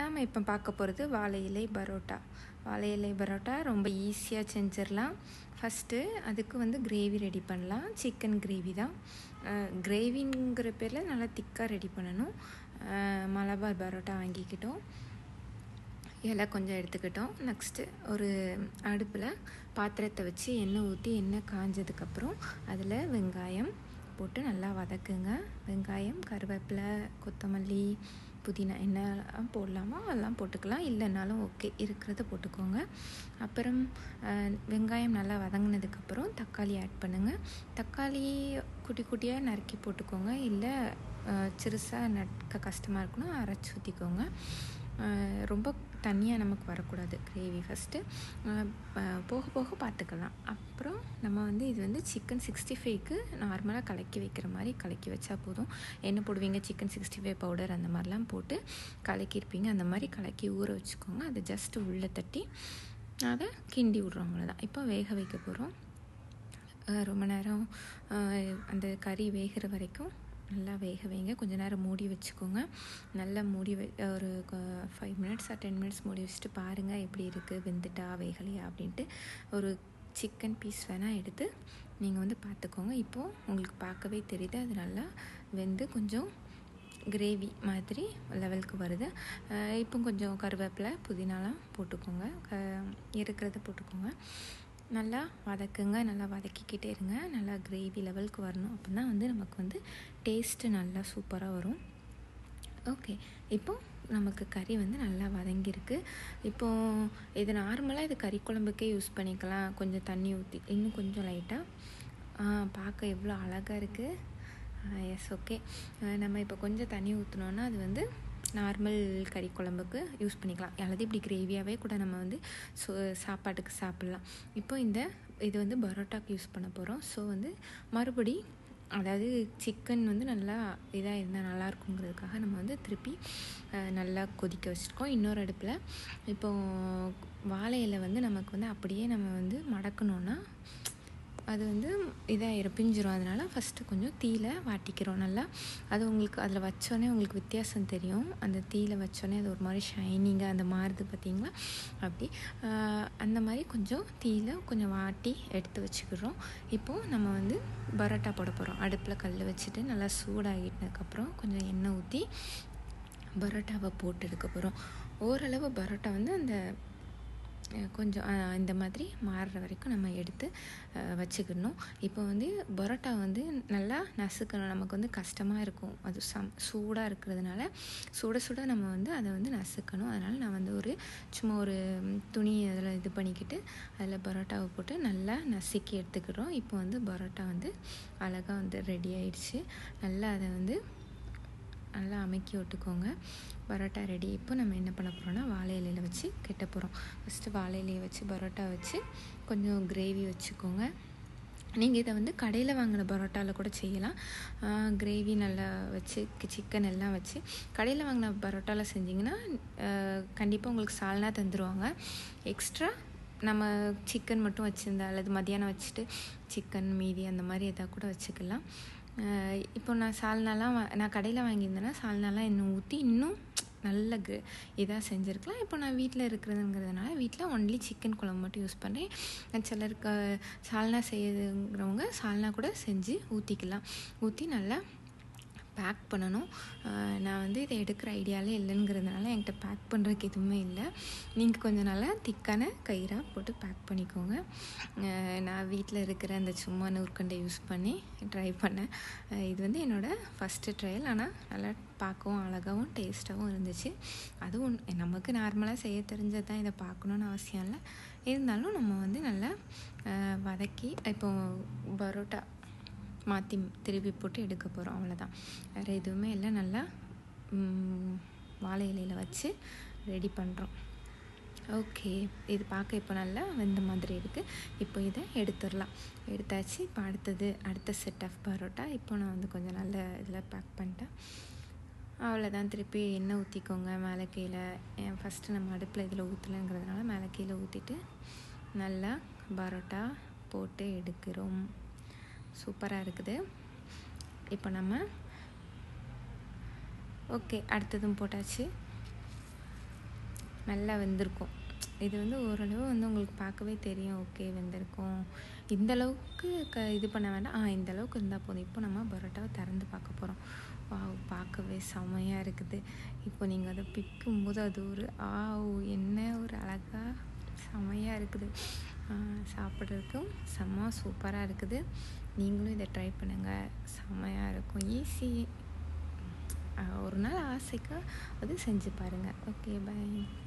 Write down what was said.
நாம் இப்போ பார்க்க போகிறது வாழை இலை பரோட்டா வாழை இலை பரோட்டா ரொம்ப ஈஸியாக செஞ்சிடலாம் ஃபஸ்ட்டு அதுக்கு வந்து கிரேவி ரெடி பண்ணலாம் சிக்கன் கிரேவி தான் கிரேவிங்கிற பேரில் நல்லா திக்காக ரெடி பண்ணணும் அஹ் மலபார் பரோட்டா வாங்கிக்கிட்டோம் இலை கொஞ்சம் எடுத்துக்கிட்டோம் நெக்ஸ்ட்டு ஒரு அடுப்பில் பாத்திரத்தை வச்சு எண்ணெய் ஊற்றி எண்ணெய் காஞ்சதுக்கப்புறம் அதில் வெங்காயம் போட்டு நல்லா வதக்குங்க வெங்காயம் கருவேப்பிலை கொத்தமல்லி புதினா என்னெல்லாம் போடலாமோ அதெல்லாம் போட்டுக்கலாம் இல்லைனாலும் ஓகே இருக்கிறத போட்டுக்கோங்க அப்புறம் அஹ், வெங்காயம் நல்லா வதங்கினதுக்கப்புறம் தக்காளி ஆட் பண்ணுங்கள் தக்காளி குட்டி குட்டியாக நறுக்கி போட்டுக்கோங்க இல்லை சிறுசாக நறுக்க கஷ்டமாக இருக்குன்னா அரைச்சி ஊற்றிக்கோங்க அஹ் ரொம்ப தண்ணியாக நமக்கு வரக்கூடாது கிரேவி ஃபஸ்ட்டு போக போக பார்த்துக்கலாம் அப்புறம் நம்ம வந்து இது வந்து சிக்கன் சிக்ஸ்டி ஃபைவ்க்கு நார்மலாக கலக்கி வைக்கிற மாதிரி கலக்கி வச்சா போதும் என்ன போடுவீங்க சிக்கன் சிக்ஸ்டி ஃபைவ் பவுடர் அந்த மாதிரிலாம் போட்டு கலக்கியிருப்பீங்க அந்த மாதிரி கலக்கி ஊற வச்சுக்கோங்க அதை ஜஸ்ட்டு உள்ளே தட்டி அதை கிண்டி விட்றோம் அவ்வளோதான் இப்போ வேக வைக்க போகிறோம் ரொம்ப நேரம் அஹ், அந்த கறி வேகிற வரைக்கும் நல்லா வேக வைங்க கொஞ்ச நேரம் மூடி வச்சுக்கோங்க நல்லா மூடி வை ஒரு five minutes or ten minutes மூடி வச்சுட்டு பாருங்கள் எப்படி இருக்குது வெந்துட்டா வேகலையா அப்படின்ட்டு ஒரு சிக்கன் பீஸ் வேணால் எடுத்து நீங்கள் வந்து பார்த்துக்கோங்க இப்போது உங்களுக்கு பார்க்கவே தெரியுது அது நல்லா வெந்து கொஞ்சம் கிரேவி மாதிரி லெவலுக்கு வருது அஹ் இப்போ கொஞ்சம் கருவேப்பிலை புதினாலாம் போட்டுக்கோங்க க இருக்கிறத போட்டுக்கோங்க நல்லா வதக்குங்க நல்லா வதக்கிக்கிட்டே இருங்க நல்லா கிரேவி லெவலுக்கு வரணும் அப்படின்னா வந்து நமக்கு வந்து டேஸ்ட்டு நல்லா சூப்பராக வரும் ஓகே இப்போ நமக்கு கறி வந்து நல்லா வதங்கியிருக்கு இப்போது இது நார்மலாக இது கறி குழம்புக்கே யூஸ் பண்ணிக்கலாம் கொஞ்சம் தண்ணி ஊற்றி இன்னும் கொஞ்சம் லைட்டாக பார்க்க எவ்வளோ அழகாக இருக்குது எஸ் ஓகே நம்ம இப்போ கொஞ்சம் தண்ணி ஊற்றினோன்னா அது வந்து நார்மல் கறி குழம்புக்கு யூஸ் பண்ணிக்கலாம் அல்லது இப்படி கிரேவியாகவே கூட நம்ம வந்து சோ சாப்பாட்டுக்கு சாப்பிட்லாம் இப்போ இந்த இது வந்து பரோட்டாக்கு யூஸ் பண்ண போகிறோம் ஸோ வந்து மறுபடி அதாவது சிக்கன் வந்து நல்லா இதாக இருந்தால் நல்லா இருக்குங்கிறதுக்காக நம்ம வந்து திருப்பி அஹ், நல்லா கொதிக்க வச்சுருக்கோம் இன்னொரு அடுப்பில் இப்போ வாழை இலை வந்து நமக்கு வந்து அப்படியே நம்ம வந்து மடக்கணுன்னா அது வந்து இதாகிடும் பிஞ்சிரும் அதனால் ஃபஸ்ட்டு கொஞ்சம் தீயில வாட்டிக்கிறோம் நல்லா அது உங்களுக்கு அதில் வச்சோன்னே உங்களுக்கு வித்தியாசம் தெரியும் அந்த தீயில வச்சோன்னே அது ஒரு மாதிரி ஷைனிங்காக அந்த மாறுது பார்த்தீங்களா அப்படி ஆஹ் அந்த மாதிரி கொஞ்சம் தீயில கொஞ்சம் வாட்டி எடுத்து வச்சுக்கிறோம் இப்போது நம்ம வந்து பரோட்டா போட போகிறோம் அடுப்பில் கல் வச்சுட்டு நல்லா சூடாகிட்டதுக்கப்புறம் கொஞ்சம் எண்ணெய் ஊற்றி பரோட்டாவை போட்டு எடுக்க போகிறோம் ஓரளவு பரோட்டா வந்து அந்த அஹ், கொஞ்சம் அஹ், இந்த மாதிரி மாறுற வரைக்கும் நம்ம எடுத்து அஹ், வச்சுக்கணும் இப்போ வந்து பரோட்டா வந்து நல்லா நசுக்கணும் நமக்கு வந்து கஷ்டமாக இருக்கும் அது சம் சூடாக இருக்கிறதுனால சுட சுட நம்ம வந்து அதை வந்து நசுக்கணும் அதனால் நான் வந்து ஒரு சும்மா ஒரு ம், துணி அதில் இது பண்ணிக்கிட்டு அதில் பரோட்டாவை போட்டு நல்லா நசுக்கி எடுத்துக்கிறோம் இப்போ வந்து பரோட்டா வந்து அழகாக வந்து ரெடி ஆயிடுச்சு நல்லா அதை வந்து நல்லா அமைக்கி விட்டுக்கோங்க பரோட்டா ரெடி இப்போ நம்ம என்ன பண்ண போகிறோம்னா வாழை இலையில வச்சு கெட்ட போகிறோம் ஃபஸ்ட்டு வாழை இலையை வச்சு பரோட்டா வச்சு கொஞ்சம் கிரேவி வச்சுக்கோங்க நீங்கள் இதை வந்து கடையில் வாங்கின பரோட்டாவில் கூட செய்யலாம் கிரேவி நல்லா வச்சு சிக்கன் எல்லாம் வச்சு கடையில் வாங்கின பரோட்டாவில் செஞ்சிங்கன்னா கண்டிப்பாக உங்களுக்கு சால்னா தந்துடுவாங்க எக்ஸ்ட்ரா நம்ம சிக்கன் மட்டும் வச்சுருந்தா அல்லது மதியானம் வச்சுட்டு சிக்கன் மீதி அந்த மாதிரி எதாவது கூட வச்சுக்கலாம் அஹ் இப்போ நான் சால்னாலாம் வா- நான் கடையில் வாங்கியிருந்தேன்னா சால்னாலாம் இன்னும் ஊற்றி இன்னும் நல்ல கு இதாக செஞ்சுருக்கலாம் இப்போ நான் வீட்டில் இருக்கிறதுங்கிறதுனால வீட்டில் ஒன்லி சிக்கன் குழம்பு மட்டும் யூஸ் பண்ணுறேன் சிலருக்கு சால்னா செய்யுதுங்கிறவங்க சால்னா கூட செஞ்சு ஊற்றிக்கலாம் ஊற்றி நல்லா பேக் பண்ணணும் அஹ் நான் வந்து இதை எடுக்கிற ஐடியாலே இல்லைங்கிறதுனால என்கிட்ட பேக் பண்ணுறதுக்கு எதுவுமே இல்லை நீங்கள் கொஞ்சம் நல்லா திக்கான கயிறாக போட்டு பேக் பண்ணிக்கோங்க அஹ் நான் வீட்டில் இருக்கிற அந்த சும்மா நூற்கண்டை யூஸ் பண்ணி ட்ரை பண்ணேன் அஹ் இது வந்து என்னோடய ஃபஸ்ட்டு ட்ரையல் ஆனால் நல்லா பார்க்கவும் அழகாகவும் டேஸ்ட்டாகவும் இருந்துச்சு அதுவும் நமக்கு நார்மலாக செய்ய தெரிஞ்சது தான் இதை பார்க்கணுன்னு அவசியம் இல்லை இருந்தாலும் நம்ம வந்து நல்லா அஹ் வதக்கி இப்போ பரோட்டா மாற்றி திருப்பி போட்டு எடுக்க போகிறோம் அவ்வளோதான் வேறு எதுவுமே இல்லை நல்லா ம், வாழை இலையில் வச்சு ரெடி பண்ணுறோம் ஓகே இது பார்க்க இப்போ நல்லா வெந்த மாதிரி இருக்குது இப்போ இதை எடுத்துடலாம் எடுத்தாச்சு இப்போ அடுத்தது அடுத்த செட் ஆஃப் பரோட்டா இப்போ நான் வந்து கொஞ்சம் நல்ல இதில் பேக் பண்ணிட்டேன் அவ்வளோதான் திருப்பி எண்ணெய் ஊற்றிக்கோங்க மேலே கீழே ஃபஸ்ட்டு நம்ம அடுப்பில் இதில் ஊற்றலைங்கிறதுனால மேலே கீழே ஊற்றிட்டு நல்லா பரோட்டா போட்டு எடுக்கிறோம் சூப்பராக இருக்குது இப்போ நம்ம ஓகே அடுத்ததும் போட்டாச்சு நல்லா வெந்திருக்கும் இது வந்து ஓரளவு வந்து உங்களுக்கு பார்க்கவே தெரியும் ஓகே வெந்திருக்கும் இந்த அளவுக்கு க இது பண்ண வேண்டாம் ஆ இந்த அளவுக்கு இருந்தால் போதும் இப்போ நம்ம பரோட்டாவை திறந்து பார்க்க போகிறோம் வாவ் பார்க்கவே செமையாக இருக்குது இப்போ நீங்கள் அதை பிக்கும்போது அது ஒரு ஆவ் என்ன ஒரு அழகாக செமையாக இருக்குது சாப்பிட்றதுக்கும் செம்ம சூப்பராக இருக்குது நீங்களும் இதை ட்ரை பண்ணுங்கள் செம்மையாக இருக்கும் ஈஸி ஒரு நாள் ஆசைக்கு அது செஞ்சு பாருங்கள் ஓகே பை